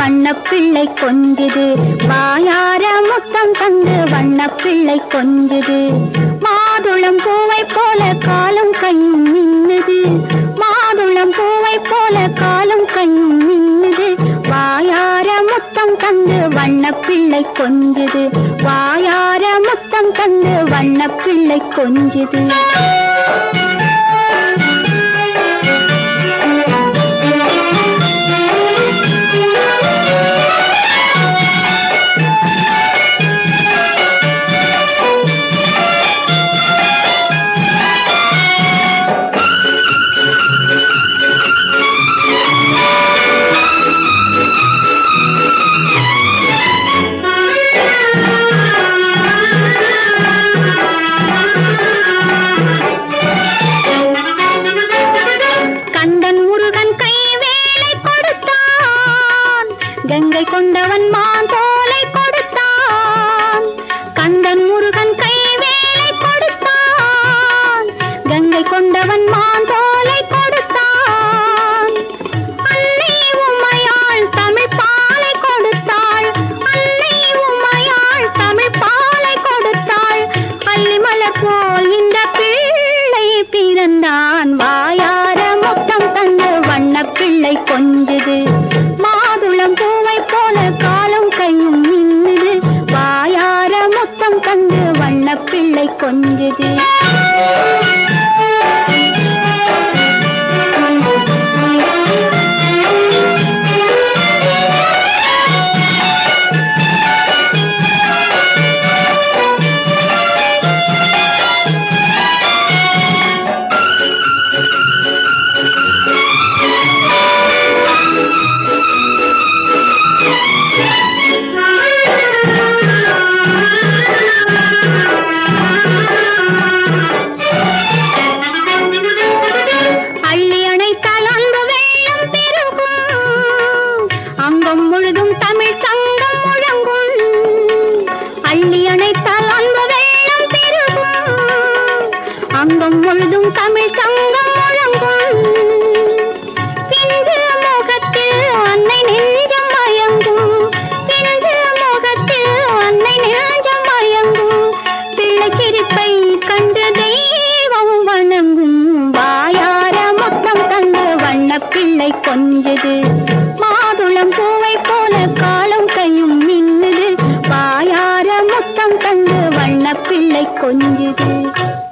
வண்ணப்பிள்ளை கொஞ்சுது வாயார முத்தம் தந்து வண்ணப்பிள்ளை கொஞ்சுது மாதுளம் பூவை போல காலும் கையும் மின்னுது மாதுளம் பூவை போல காலும் கையும் மின்னுது வாயார முத்தம் தந்து வண்ணப்பிள்ளை கொஞ்சுது வாயார முத்தம் தந்து வண்ணப்பிள்ளை கொஞ்சுது கந்தன் முருகன் கை வேலை கொடுத்தான் கங்கை கொண்டவன் மான் தோலை கொடுத்தான் கந்தன் முருகன் கை வேலை கொடுத்தான் கங்கை கொண்டவன் மான் தோலை கொடுத்தான் அன்னை உம்மையாள் தமிழ் பாலை கொடுத்தாள் அன்னை உம்மையாள் தமிழ் பாலை கொடுத்தாள் பள்ளிமலர் போல் இந்த பிள்ளை பிறந்தான் வாயார முத்தம் தந்து வண்ணப் பிள்ளை கொஞ்சுது மாதுளம் பூவை போல காலும் கையும் மின்னுது வாயார முத்தம் தந்து வண்ணப் பிள்ளை கொஞ்சுது அள்ளி அணைத்தால் அந்த வெள்ளம் பெருகும் அங்கம் முழுதும் தமிழ் சங்கம் முழங்கும் அள்ளி அணைத்தால் அந்த வெள்ளம் பெருகும் அங்கம் முழுதும் தமிழ் சங்கம் முழங்கும் பிஞ்சு முகத்தில் அன்னை நெஞ்சம் மயங்கும் பிஞ்சு முகத்தில் அன்னை நெஞ்சம் மயங்கும் பிள்ளை சிரிப்பை கண்டு தெய்வம் வணங்கும் வாயார முத்தம் தந்து வண்ணப் பிள்ளை கொஞ்சுது மாதுளம் பூவை போல காலம் கையும் மின்னுது வாயார முத்தம் தந்து வண்ணப் பிள்ளை கொஞ்சுது